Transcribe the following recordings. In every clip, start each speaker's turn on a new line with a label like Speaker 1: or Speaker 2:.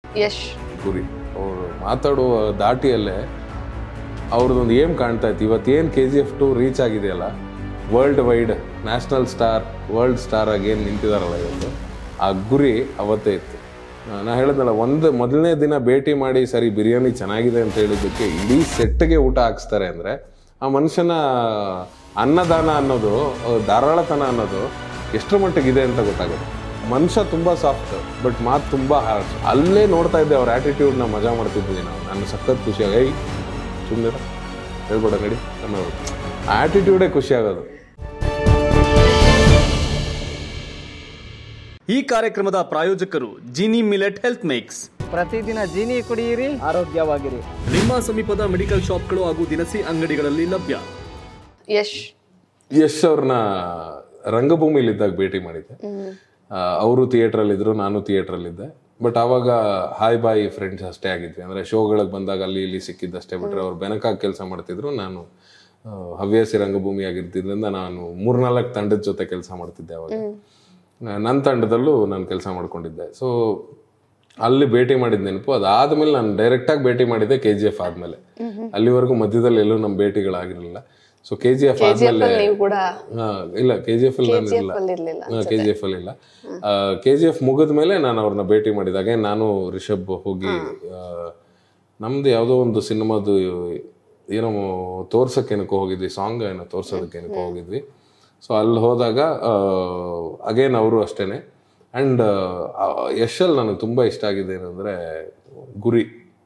Speaker 1: ಯಶ್
Speaker 2: ಗುರಿ ಅವರು ಮಾತಾಡುವ ದಾಟಿಯಲ್ಲೇ ಅವ್ರದ್ದೊಂದು ಏಮ್ ಕಾಣ್ತಾ ಇತ್ತು ಇವತ್ತೇನು K G F two reach ಆಗಿದೆಯಲ್ಲ world wide national star world star ಆಗಿ ಏನು ನಿಂತಿದಾರಲ್ಲ ಇವತ್ತು ಆ ಗುರಿ ಅವತ್ತೇ ಇತ್ತು ಆ, ನಾ ಹೇಳಿದ್ನಲ್ಲ ಒಂದು ಮೊದಲನೇ ದಿನ ಭೇಟಿ ಮಾಡಿ ಸರಿ ಬಿರಿಯಾನಿ ಚೆನ್ನಾಗಿದೆ ಅಂತ ಹೇಳಿದ್ದಕ್ಕೆ ಇಡೀ ಸೆಟ್ಗೆ ಊಟ ಹಾಕ್ಸ್ತಾರೆ ಅಂದರೆ ಆ ಮನುಷ್ಯನ ಅನ್ನದಾನ ಅನ್ನೋದು ಆ, ಧಾರಾಳತನ ಅನ್ನೋದು ಎಷ್ಟರ ಮಟ್ಟಿಗಿದೆ ಅಂತ ಗೊತ್ತಾಗುತ್ತೆ ಮನುಷ್ಯ ತುಂಬ ಸಾಫ್ಟ್ ಬಟ್ ಮಾತು ತುಂಬ ಹಾರ್ಶ್ ಅಲ್ಲೇ ನೋಡ್ತಾ ಇದ್ದೆ ಅವ್ರ ಆ್ಯಟಿಟ್ಯೂಡ್ನ ಮಜಾ ಮಾಡ್ತಿದ್ವಿ ನಾವು ನನ್ನ ಸಖತ್ ಖುಷಿಯಾಗ ಏಯ್ ಸುಮ್ಮನೆ ಹೇಳ್ಬೇಡ ನಡಿ ಅನ್ನೋರು ಆ್ಯಟಿಟ್ಯೂಡೇ ಖುಷಿ ಆಗೋದು
Speaker 3: ಈ ಕಾರ್ಯಕ್ರಮದ ಪ್ರಾಯೋಜಕರು ಜಿನಿ ಮಿಲೆಟ್ ಹೆಲ್ತ್ ಮೇಕ್ಸ್
Speaker 4: ಪ್ರತಿದಿನ ಜೀನಿ ಕುಡಿಯಿರಿ ಆರೋಗ್ಯವಾಗಿರಿ
Speaker 3: ನಿಮ್ಮ ಸಮೀಪದ ಮೆಡಿಕಲ್ ಶಾಪ್ಗಳು ಹಾಗೂ ದಿನಸಿ ಅಂಗಡಿಗಳಲ್ಲಿ ಲಭ್ಯ
Speaker 1: ಯಶ್
Speaker 2: ಯಶ್ ಅವ್ರನ್ನ ರಂಗಭೂಮಿಲಿದ್ದಾಗ ಭೇಟಿ ಮಾಡಿದ್ದೆ ಅವರು ಥಿಯೇಟ್ರಲ್ಲಿದ್ದರು ನಾನು ಥಿಯೇಟ್ರಲ್ಲಿದ್ದೆ ಬಟ್ ಆವಾಗ ಹಾಯ್ ಬಾಯ್ ಫ್ರೆಂಡ್ಸ್ ಅಷ್ಟೇ ಆಗಿದ್ವಿ ಅಂದರೆ ಶೋಗಳಿಗೆ ಬಂದಾಗ ಅಲ್ಲಿ ಇಲ್ಲಿ ಸಿಕ್ಕಿದ್ದಷ್ಟೇ ಬಿಟ್ರೆ ಅವ್ರು ಬೆನಕಾಗಿ ಕೆಲಸ ಮಾಡ್ತಿದ್ರು ನಾನು ಆ, ಹವ್ಯಾಸಿ ರಂಗಭೂಮಿ ಆಗಿರ್ತಿದ್ರಿಂದ ನಾನು ಮೂರ್ನಾಲ್ಕು ತಂಡದ ಜೊತೆ ಕೆಲಸ ಮಾಡ್ತಿದ್ದೆ ಅವಾಗ ನನ್ನ ತಂಡದಲ್ಲೂ ನಾನು ಕೆಲಸ ಮಾಡ್ಕೊಂಡಿದ್ದೆ ಸೊ ಅಲ್ಲಿ ಭೇಟಿ ಮಾಡಿದ ನೆನಪು ಅದಾದ್ಮೇಲೆ ನಾನು ಡೈರೆಕ್ಟಾಗಿ ಭೇಟಿ ಮಾಡಿದ್ದೆ ಕೆ ಜಿ ಎಫ್ ಆದ್ಮೇಲೆ ಅಲ್ಲಿವರೆಗೂ ಮಧ್ಯದಲ್ಲಿ ಎಲ್ಲೂ ನಮ್ಮ ಭೇಟಿಗಳಾಗಿರಲಿಲ್ಲ ಸೊ ಕೆ ಜಿ ಎಫ್ ಆದ್ಮೇಲೆ
Speaker 1: ನೀವು ಕೂಡ
Speaker 2: ಹಾ, ಇಲ್ಲ ಕೆ ಜಿ ಎಫ್ ಅಲ್ಲಿ ನಾನು ಇಲ್ಲ
Speaker 1: ಅಲ್ಲಿ ಇರ್ಲಿಲ್ಲ
Speaker 2: ಕೆ ಜಿ ಎಫ್ ಅಲ್ಲಿ ಇಲ್ಲ ಕೆ ಜಿ ಎಫ್ ಮುಗಿದ ಮೇಲೆ ನಾನು ಅವ್ರನ್ನ ಭೇಟಿ ಮಾಡಿದಾಗ ನಾನು ರಿಷಬ್ ಹೋಗಿ ಆ, ನಮ್ದು ಯಾವುದೋ ಒಂದು ಸಿನಿಮಾದು ಏನೋ ತೋರ್ಸಕ್ಕೆ ಏನಕ್ಕೋ ಹೋಗಿದ್ವಿ ಸಾಂಗ್ ಏನೋ ತೋರ್ಸೋದಕ್ಕೆ ಏನಕ್ಕೋ ಹೋಗಿದ್ವಿ ಸೊ ಅಲ್ಲಿ ಹೋದಾಗ ಅಗೇನ್ ಅವರು ಅಷ್ಟೇನೆ ಆ್ಯಂಡ್ ಯಶಲ್ಲಿ ನನಗೆ ತುಂಬ ಇಷ್ಟ ಆಗಿದೆ ಏನಂದರೆ ಗುರಿ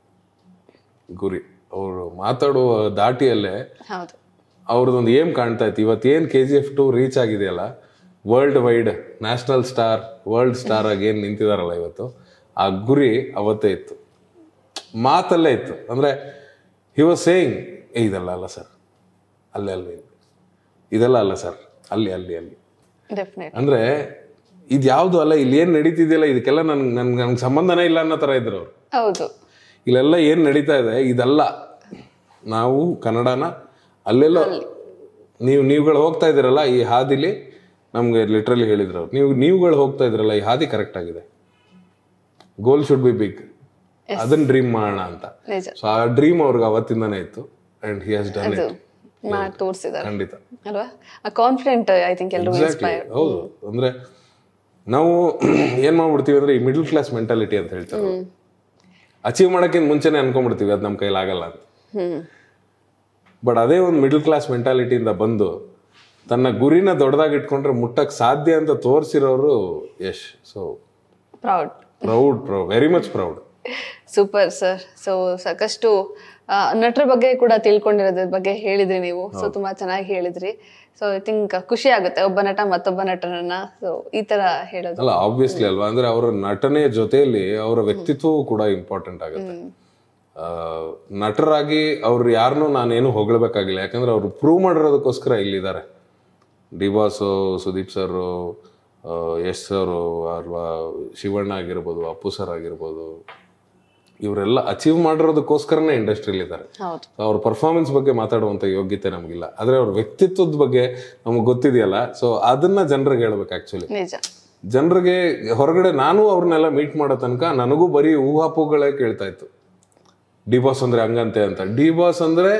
Speaker 2: ಗುರಿ ಅವರು ಮಾತಾಡುವ ದಾಟಿಯಲ್ಲೇ
Speaker 1: ಹೌದು
Speaker 2: ಅವ್ರದ್ದೊಂದು ಏಮ್ ಕಾಣ್ತಾ ಇತ್ತು ಇವತ್ತೇನು K G F two reach ಆಗಿದೆಯಲ್ಲ world wide national star world star ಆಗಿ ಏನು ನಿಂತಿದಾರಲ್ಲ ಇವತ್ತು ಆ ಗುರಿ ಅವತ್ತೇ ಇತ್ತು ಮಾತಲ್ಲೇ ಇತ್ತು ಅಂದರೆ ಹಿ ವಾಸ್ ಸೇಯಿಂಗ್ ಏ ಇದೆಲ್ಲ ಅಲ್ಲ ಸರ್ ಅಲ್ಲಿ ಅಲ್ಲಿ ಇದೆಲ್ಲ ಅಲ್ಲ ಸರ್ ಅಲ್ಲಿ ಅಲ್ಲಿ ಅಲ್ಲಿ
Speaker 1: ಡೆಫಿನೆಟ್
Speaker 2: ಅಂದರೆ ಇದು ಯಾವುದು ಅಲ್ಲ ಇಲ್ಲಿ ಏನು ನಡೀತಿದೆಯಲ್ಲ ಇದಕ್ಕೆಲ್ಲ ನನ್ಗೆ ನನ್ಗೆ ನನ್ಗೆ ಸಂಬಂಧನೇ ಇಲ್ಲ ಅನ್ನೋ ಥರ ಇದ್ರು ಅವ್ರು
Speaker 1: ಹೌದು
Speaker 2: ಇಲ್ಲೆಲ್ಲ ಏನು ನಡೀತಾ ಇದೆ ಇದಲ್ಲ ನಾವು ಕನ್ನಡನ ಅಲ್ಲೆಲ್ಲೋ ನೀವು ನೀವುಗಳು ಹೋಗ್ತಾ ಇದ್ದೀರಲ್ಲ ಈ ಹಾದಿಲಿ ನಮ್ಗೆ ಲಿಟ್ರಲಿ ಹೇಳಿದ್ರು ಅವ್ರು ನೀವು ನೀವುಗಳು ಹೋಗ್ತಾ ಇದ್ರಲ್ಲ ಈ ಹಾದಿ ಕರೆಕ್ಟ್ ಆಗಿದೆ ಗೋಲ್ ಶುಡ್ ಬಿ ಬಿಗ್ ಅದನ್ನ ಡ್ರೀಮ್ ಮಾಡೋಣ ಅಂತ
Speaker 1: ನಿಜ
Speaker 2: ಸೊ ಆ ಡ್ರೀಮ್ ಅವ್ರಿಗೆ ಅವತ್ತಿಂದಾನೇ ಇತ್ತು and he has done it
Speaker 1: ಮಾಡಿ ತೋರಿಸಿದ್ದಾರೆ
Speaker 2: ಖಂಡಿತ
Speaker 1: ಅಲ್ವಾ ಆ ಕಾನ್ಫಿಡೆಂಟ್ ಐ ಥಿಂಕ್ ಎಲ್ಲರೂ
Speaker 2: ಎಕ್ಸಾಕ್ಟ್ಲಿ
Speaker 1: ಇನ್ಸ್ಪೈರ್
Speaker 2: ಹೌದು ಅಂದ್ರೆ ನಾವು ಏನ್ ಮಾಡ್ಬಿಡ್ತೀವಿ ಅಂದ್ರೆ ಈ ಮಿಡಲ್ ಕ್ಲಾಸ್ ಮೆಂಟಾಲಿಟಿ ಅಂತ ಹೇಳ್ತಾರೆ ಅಚೀವ್ ಮಾಡೋಕ್ಕಿಂತ ಮುಂಚೆನೆ ಅನ್ಕೊಂಡ್ಬಿಡ್ತೀವಿ ಅದು ನಮ್ಮ ಕೈಲಿ ಆಗಲ್ಲ ಅಂತ
Speaker 1: ಹ್ಮ್
Speaker 2: ಬಟ್ ಅದೇ ಒಂದು ಮಿಡಲ್ ಕ್ಲಾಸ್ ಮೆಂಟಾಲಿಟಿಯಿಂದ ಬಂದು ತನ್ನ ಗುರಿನ ದೊಡ್ಡದಾಗಿ ಇಟ್ಕೊಂಡ್ರೆ ಮುಟ್ಟಕ್ಕೆ ಸಾಧ್ಯ ಅಂತ ತೋರಿಸಿರೋರು Yash so
Speaker 1: proud
Speaker 2: proud proud very much proud
Speaker 1: super sir so ಸಾಕಷ್ಟು ಆ, ನಟರ ಬಗ್ಗೆ ಕೂಡ ತಿಳ್ಕೊಂಡಿರೋದ್ರ ಬಗ್ಗೆ ಹೇಳಿದ್ರಿ ನೀವು ಸೊ ತುಂಬಾ ಚೆನ್ನಾಗಿ ಹೇಳಿದ್ರಿ ಸೊ ಐ ಥಿಂಕ್ ಖುಷಿ ಆಗುತ್ತೆ ಒಬ್ಬ ನಟ ಮತ್ತೊಬ್ಬ ನಟನನ್ನ ಸೊ ಈ ತರ ಹೇಳೋದು
Speaker 2: ಅಲ್ಲ ಆಬ್ವಿಯಸ್ಲಿ ಅಲ್ವಾ ಅಂದ್ರೆ ಅವರ ನಟನೆಯ ಜೊತೆಯಲ್ಲಿ ಅವರ ವ್ಯಕ್ತಿತ್ವವು ಕೂಡ ಇಂಪಾರ್ಟೆಂಟ್ ಆಗುತ್ತೆ ಆ, ನಟರಾಗಿ ಅವ್ರು ಯಾರನ್ನೂ ನಾನೇನು ಹೊಗಳ್ಬೇಕಾಗಿಲ್ಲ ಯಾಕಂದ್ರೆ ಅವ್ರು ಪ್ರೂವ್ ಮಾಡಿರೋದಕ್ಕೋಸ್ಕರ ಇಲ್ಲಿದ್ದಾರೆ D boss Sudeep sir Yash sir ಅಥವಾ ಶಿವಣ್ಣ ಆಗಿರ್ಬೋದು ಅಪ್ಪು ಸರ್ ಆಗಿರ್ಬೋದು ಇವರೆಲ್ಲ ಅಚೀವ್ ಮಾಡಿರೋದಕ್ಕೋಸ್ಕರನೇ ಇಂಡಸ್ಟ್ರಿಯಲ್ಲಿದ್ದಾರೆ
Speaker 1: ಹೌದು
Speaker 2: ಅವ್ರ ಪರ್ಫಾರ್ಮೆನ್ಸ್ ಬಗ್ಗೆ ಮಾತಾಡುವಂಥ ಯೋಗ್ಯತೆ ನಮಗಿಲ್ಲ ಆದರೆ ಅವ್ರ ವ್ಯಕ್ತಿತ್ವದ ಬಗ್ಗೆ ನಮಗೆ ಗೊತ್ತಿದೆಯಲ್ಲ ಸೊ ಅದನ್ನ ಜನರಿಗೆ ಹೇಳ್ಬೇಕು ಆ್ಯಕ್ಚುಲಿ
Speaker 1: ನಿಜ
Speaker 2: ಜನರಿಗೆ ಹೊರಗಡೆ ನಾನು ಅವ್ರನ್ನೆಲ್ಲ ಮೀಟ್ ಮಾಡೋ ತನಕ ನನಗೂ ಬರೀ ಊಹಾಪೋಗಳೇ ಕೇಳ್ತಾ ಇತ್ತು ಡಿ ಬಾಸ್ ಅಂದ್ರೆ ಹಂಗಂತೆ ಅಂತ ಡಿ ಬಾಸ್ ಅಂದ್ರೆ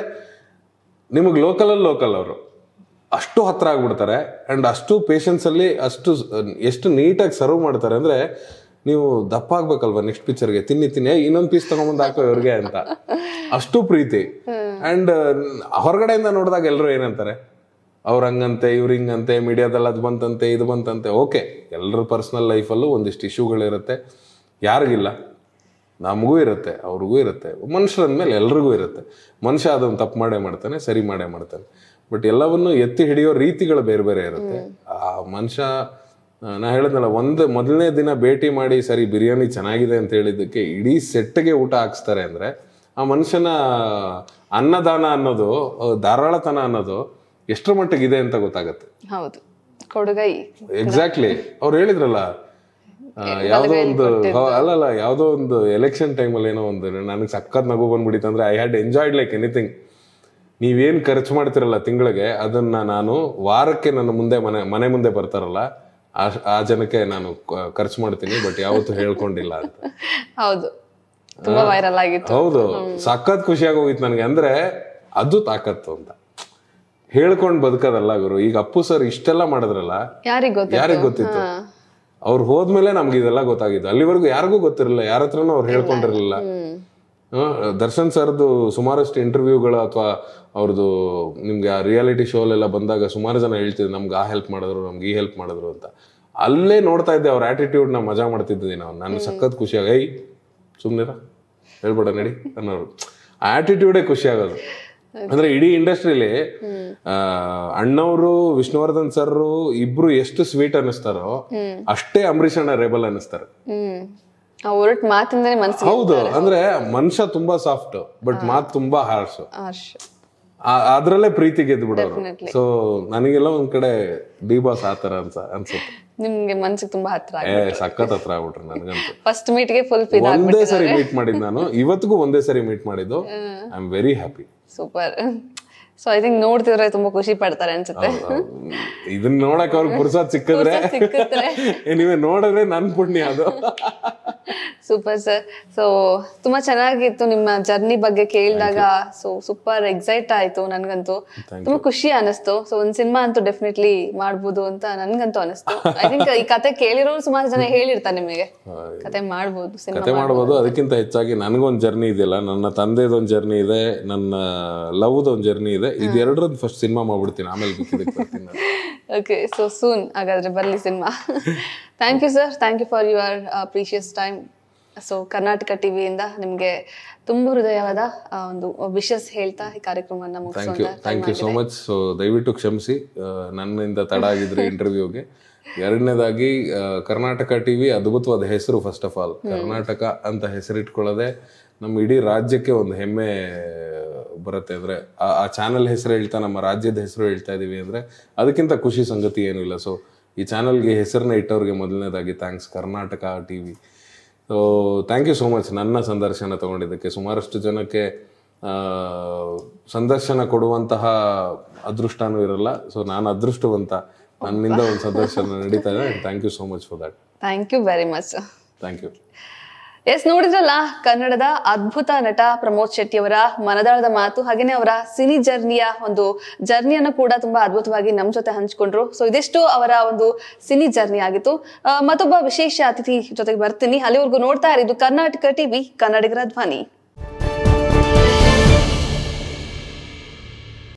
Speaker 2: ನಿಮಗೆ ಲೋಕಲಲ್ಲಿ ಲೋಕಲ್ ಅವರು ಅಷ್ಟು ಹತ್ರ ಆಗ್ಬಿಡ್ತಾರೆ ಅಂಡ್ ಅಷ್ಟು ಪೇಷನ್ಸ್ ಅಲ್ಲಿ ಅಷ್ಟು ಸ್- ಎಷ್ಟು ನೀಟಾಗಿ ಸರ್ವ್ ಮಾಡ್ತಾರೆ ಅಂದ್ರೆ ನೀವು ದಪ್ಪ ಆಗ್ಬೇಕಲ್ವಾ ನೆಕ್ಸ್ಟ್ ಪಿಕ್ಚರ್ಗೆ ತಿನ್ನಿ ತಿನ್ನಿ ಏ, ಇನ್ನೊಂದ್ ಪೀಸ್ ತಗೊಂಬಂದು ಹಾಕೋ ಇವ್ರಿಗೆ ಅಂತ ಅಷ್ಟು ಪ್ರೀತಿ ಅಂಡ್ ಹೊರಗಡೆಯಿಂದ ನೋಡಿದಾಗ ಎಲ್ಲರೂ ಏನಂತಾರೆ ಅವ್ರ ಹಂಗಂತೆ ಇವ್ರ ಹಿಂಗಂತೆ ಮೀಡಿಯಾದಲ್ಲಿ ಅದು ಬಂತಂತೆ ಇದು ಬಂತಂತೆ ಓಕೆ ಎಲ್ಲರ ಪರ್ಸನಲ್ ಲೈಫಲ್ಲೂ ಒಂದಿಷ್ಟು ಇಶ್ಯೂಗಳಿರುತ್ತೆ ಯಾರಿಗಿಲ್ಲ ನಮಗೂ ಇರುತ್ತೆ ಅವ್ರಿಗೂ ಇರುತ್ತೆ ಮನುಷ್ಯರ ಮೇಲೆ ಎಲ್ರಿಗೂ ಇರುತ್ತೆ ಮನುಷ್ಯ ಅದನ್ನು ತಪ್ಪು ಮಾಡೇ ಮಾಡ್ತಾನೆ ಸರಿ ಮಾಡೇ ಮಾಡ್ತಾನೆ ಬಟ್ ಎಲ್ಲವನ್ನು ಎತ್ತಿ ಹಿಡಿಯೋ ರೀತಿಗಳು ಬೇರೆ ಬೇರೆ ಇರುತ್ತೆ ಆ ಮನುಷ್ಯ ಆ, ನಾ ಹೇಳಿದ್ನಲ್ಲ ಒಂದು ಮೊದಲನೇ ದಿನ ಭೇಟಿ ಮಾಡಿ ಸರಿ ಬಿರಿಯಾನಿ ಚೆನ್ನಾಗಿದೆ ಅಂತ ಹೇಳಿದ್ದಕ್ಕೆ ಇಡೀ ಸೆಟ್ಗೆ ಊಟ ಹಾಕ್ಸ್ತಾರೆ ಅಂದ್ರೆ ಆ ಮನುಷ್ಯನ ಅನ್ನದಾನ ಅನ್ನೋದು ಆ, ಧಾರಾಳತನ ಅನ್ನೋದು ಎಷ್ಟರ ಮಟ್ಟಿಗೆ ಇದೆ ಅಂತ ಗೊತ್ತಾಗತ್ತೆ
Speaker 1: ಹೌದು ಕೊಡುಗೈ
Speaker 2: ಎಕ್ಸಾಕ್ಟ್ಲಿ ಅವ್ರು ಹೇಳಿದ್ರಲ್ಲ ಆ, ಯಾವ್ದೋ ಒಂದು ಹೌ- ಅಲ್ಲಲ್ಲ ಯಾವ್ದೋ ಒಂದು ಎಲೆಕ್ಷನ್ ಟೈಮಲ್ಲಿ ಏನೋ ಒಂದು ನನಗೆ ಸಖತ್ ನಗು ಬಂದ್ಬಿಟ್ಟಿತ್ತು ಅಂದ್ರೆ I had enjoyed like anything ನೀವೇನ್ ಖರ್ಚು ಮಾಡ್ತಿರಲ್ಲ ತಿಂಗಳಿಗೆ ಅದನ್ನ ನಾನು ವಾರಕ್ಕೆ ನನ್ನ ಮುಂದೆ ಮನೆ ಮನೆ ಮುಂದೆ ಬರ್ತಾರಲ್ಲ ಆ ಆ ಜನಕ್ಕೆ ನಾನು ಕ- ಖರ್ಚು ಮಾಡ್ತೀನಿ ಬಟ್ ಯಾವತ್ತೂ ಹೇಳ್ಕೊಂಡಿಲ್ಲ ಅಂತ
Speaker 1: ಹೌದು ತುಂಬಾ ವೈರಲ್ ಆಗಿತ್ತು
Speaker 2: ಹೌದು ಸಖತ್ ಖುಷಿಯಾಗಿ ಹೋಗಿತ್ತು ನನಗೆ ಅಂದ್ರೆ ಅದು ತಾಕತ್ತು ಅಂತ ಹೇಳ್ಕೊಂಡ್ ಬದುಕೋದಲ್ಲ ಗುರು ಈಗ ಅಪ್ಪು ಸರ್ ಇಷ್ಟೆಲ್ಲ ಮಾಡಿದ್ರಲ್ಲ
Speaker 1: ಯಾರಿಗ್ ಗೊತ್ತಿತ್ತು
Speaker 2: ಯಾರಿಗ್ ಗೊತ್ತಿತ್ತು ಅವ್ರು ಹೋದ್ಮೇಲೆ ನಮ್ಗೆ ಇದೆಲ್ಲ ಗೊತ್ತಾಗಿದ್ದು ಅಲ್ಲಿವರೆಗೂ ಯಾರಿಗೂ ಗೊತ್ತಿರಲಿಲ್ಲ ಯಾರ ಹತ್ರನೂ ಅವ್ರು ಹೇಳ್ಕೊಂಡಿರ್ಲಿಲ್ಲ ಆ, ದರ್ಶನ್ ಸರ್ದು ಸುಮಾರಷ್ಟು ಇಂಟರ್ವ್ಯೂಗಳು ಅಥವಾ ಅವ್ರದ್ದು ನಿಮ್ಗೆ ಆ ರಿಯಾಲಿಟಿ ಶೋಲೆಲ್ಲ ಬಂದಾಗ ಸುಮಾರು ಜನ ಹೇಳ್ತಿದ್ರು ನಮ್ಗೆ ಆ ಹೆಲ್ಪ್ ಮಾಡಿದ್ರು ನಮ್ಗೆ ಈ ಹೆಲ್ಪ್ ಮಾಡಿದ್ರು ಅಂತ ಅಲ್ಲೇ ನೋಡ್ತಾ ಇದ್ದೆ ಅವ್ರ ಆಟಿಟ್ಯೂಡ್ ನ ಮಜಾ ಮಾಡ್ತಿದ್ದೆ ನಾವು ನನ್ನ ಸಖತ್ ಖುಷಿಯಾಗ ಐ ಸುಮ್ನಿರ ಹೇಳ್ಬೇಡ ನಡಿ ಅನ್ನೋರು ಆ ಆಟಿಟ್ಯೂಡೇ ಖುಷಿ ಆಗೋದು ಅಂದ್ರೆ ಇಡೀ ಇಂಡಸ್ಟ್ರಿಲಿ ಅಣ್ಣವರು ವಿಷ್ಣುವರ್ಧನ್ ಸರ್ ಇಬ್ರು ಎಷ್ಟು ಸ್ವೀಟ್ ಅನ್ನಿಸ್ತಾರೋ ಅಷ್ಟೇ ಅಂಬರೀಷ್ ಅಣ್ಣ ರೇಬಲ್ ಅನ್ನಿಸ್ತಾರೆ
Speaker 1: ಹ್ಮ್ ಆ ಹೊರಟ್ ಮಾತಿಂದನೇ ಮನ್ಸಿಗೆ
Speaker 2: ಹೌದು ಅಂದ್ರೆ ಮನುಷ್ಯ ತುಂಬಾ ಸಾಫ್ಟ್ ಬಟ್ ಮಾತು ತುಂಬಾ ಹಾರ್ಶ್
Speaker 1: ಹರ್ಷ
Speaker 2: ಅದ್ರಲ್ಲೇ ಪ್ರೀತಿ ಗೆದ್ದು ಬಿಡೋರು ಸೊ ನನಗೆಲ್ಲ ಒಂದ್ ಕಡೆ ಡಿ ಬಾಸ್ ಆತರ ಅನ್ಸ ಅನ್ಸುತ್ತೆ
Speaker 1: ನಿಮ್ಗೆ ಮನ್ಸಿಗೆ ತುಂಬಾ ಹತ್ರ
Speaker 2: ಏ ಸಖತ್ ಹತ್ರ ಆಗ್ಬಿಟ್ರು ನನಗಂತೂ
Speaker 1: ಫಸ್ಟ್ ಮೀಟ್ಗೆ ಫುಲ್ ಫಿದಾ
Speaker 2: ಒಂದೇ ಸರಿ ಮೀಟ್ ಮಾಡಿದ್ ನಾನು ಇವತ್ತಿಗೂ ಒಂದೇ ಸರಿ ಮೀಟ್ ಮಾಡಿದ್ದು I am very happy
Speaker 1: super so I think ನೋಡ್ತಿದ್ರೆ ತುಂಬಾ ಖುಷಿ ಪಡ್ತಾರೆ ಅನ್ಸುತ್ತೆ
Speaker 2: ಇದನ್ನ ನೋಡಕ್ ಅವ್ರಿಗೆ ಪುರ್ಸತ್ ಸಿಕ್ಕಿದ್ರೆ
Speaker 1: ಸಿಕ್ಕಿದ್ರೆ
Speaker 2: ಏ, ನೀವೇ ನೋಡಿದ್ರೆ ನನ್ ಪುಣ್ಯ ಅದು
Speaker 1: ಸೂಪರ್ ಸರ್ ಸೊ ತುಂಬಾ ಚೆನ್ನಾಗಿತ್ತು ನಿಮ್ಮ ಜರ್ನಿ ಬಗ್ಗೆ ಕೇಳಿದಾಗ ಸೊ ಸೂಪರ್ ಎಕ್ಸೈಟ್ ಆಯ್ತು ನನ್ಗಂತೂ ತುಂಬಾ ಖುಷಿ ಅನಿಸ್ತು ಸೊ ಒಂದ್ ಸಿನಿಮಾ ಅಂತೂ ಡೆಫಿನೆಟ್ಲಿ ಮಾಡ್ಬೋದು ಅಂತ ನನ್ಗಂತೂ ಅನಿಸ್ತು ಐ ಥಿಂಕ್ ಈ ಕತೆ ಕೇಳಿರೋರು ಸುಮಾರು ಜನ ಹೇಳಿರ್ತಾರೆ ನಿಮಗೆ ಕತೆ ಮಾಡ್ಬೋದು ಸಿನಿಮಾ
Speaker 2: ಕತೆ ಮಾಡ್ಬೋದು ಅದಕ್ಕಿಂತ ಹೆಚ್ಚಾಗಿ ನನಗೊಂದು ಜರ್ನಿ ಇದೆಯಲ್ಲ ನನ್ನ ತಂದೆದೊಂದು ಜರ್ನಿ ಇದೆ ನನ್ನ ಲವ್ದೊಂದು ಜರ್ನಿ ಇದೆ ಇದೆರಡರದ್ದು ಫಸ್ಟ್ ಸಿನಿಮಾ ಮಾಡ್ಬಿಡ್ತೀನಿ ಆಮೇಲೆ ಬಿತ್ತಿದ್ದಕ್ಕೆ ಬರ್ತೀನಿ ನಾನು.
Speaker 1: ಓಕೆ ಸೊ ಸೂನ್ ಹಾಗಾದ್ರೆ ಬರಲಿ cinema thank you sir thank you for your precious time so Karnataka ಟಿವಿಯಿಂದ ನಿಮಗೆ ತುಂಬ ಹೃದಯವಾದ ಆ, ಒಂದು ವಿಶಸ್ ಹೇಳ್ತಾ ಈ ಕಾರ್ಯಕ್ರಮವನ್ನು
Speaker 2: ಥ್ಯಾಂಕ್ ಯು
Speaker 1: ಮುಗಿಸೋಣ
Speaker 2: thank you so much so ದಯವಿಟ್ಟು ಕ್ಷಮಿಸಿ ಆ, ನನ್ನಿಂದ ತಡ ಆಗಿದ್ರೆ ಇಂಟರ್ವ್ಯೂಗೆ ಎರಡನೇದಾಗಿ ಆ, ಕರ್ನಾಟಕ ಟಿವಿ ಅದ್ಭುತವಾದ ಹೆಸರು ಫಸ್ಟ್ ಆಫ್ ಆಲ್ ಕರ್ನಾಟಕ ಅಂತ ಹೆಸರಿಟ್ಕೊಳ್ಳೋದೆ ನಮ್ಮ ಇಡೀ ರಾಜ್ಯಕ್ಕೆ ಒಂದು ಹೆಮ್ಮೆ ಬರುತ್ತೆ ಅಂದ್ರೆ ಆ- ಆ ಚಾನೆಲ್ ಹೆಸರು ಹೇಳ್ತಾ ನಮ್ಮ ರಾಜ್ಯದ ಹೆಸರು ಹೇಳ್ತಾ ಇದೀವಿ ಅಂದ್ರೆ ಅದಕ್ಕಿಂತ ಖುಷಿ ಸಂಗತಿ ಏನೂ ಇಲ್ಲ ಸೊ ಈ ಚಾನಲ್ಗೆ ಹೆಸರನ್ನ ಇಟ್ಟವ್ರಿಗೆ ಮೊದಲನೇದಾಗಿ thanks Karnataka TV so thank you so much ನನ್ನ ಸಂದರ್ಶನ ತಗೊಂಡಿದ್ದಕ್ಕೆ ಸುಮಾರಷ್ಟು ಜನಕ್ಕೆ ಆ, ಸಂದರ್ಶನ ಕೊಡುವಂತಹ ಅದೃಷ್ಟನೂ ಇರಲ್ಲ ಸೊ ನಾನು ಅದೃಷ್ಟವಂತ ನನ್ನಿಂದ ಒಂದು ಸಂದರ್ಶನ ನಡೀತಾ ಇದೆ thank you so much for that
Speaker 1: thank you very much
Speaker 2: thank you
Speaker 1: yes ನೋಡಿದ್ರಲ್ಲ ಕನ್ನಡದ ಅದ್ಭುತ ನಟ ಪ್ರಮೋದ್ ಶೆಟ್ಟಿ ಅವರ ಮನದಾಳದ ಮಾತು ಹಾಗೇನೆ ಅವರ ಸಿನಿ ಜರ್ನಿಯ ಒಂದು ಜರ್ನಿಯನ್ನು ಕೂಡ ತುಂಬಾ ಅದ್ಭುತವಾಗಿ ನಮ್ ಜೊತೆ ಹಂಚ್ಕೊಂಡ್ರು ಸೊ ಇದಿಷ್ಟು ಅವರ ಒಂದು ಸಿನಿ ಜರ್ನಿ ಆಗಿತ್ತು ಆ, ಮತ್ತೊಬ್ಬ ವಿಶೇಷ ಅತಿಥಿ ಜೊತೆಗೆ ಬರ್ತೀನಿ ಅಲ್ಲಿವರೆಗೂ ನೋಡ್ತಾ ಇರಿದ್ದು ಕರ್ನಾಟಕ ಟಿವಿ ಕನ್ನಡಿಗರ ಧ್ವನಿ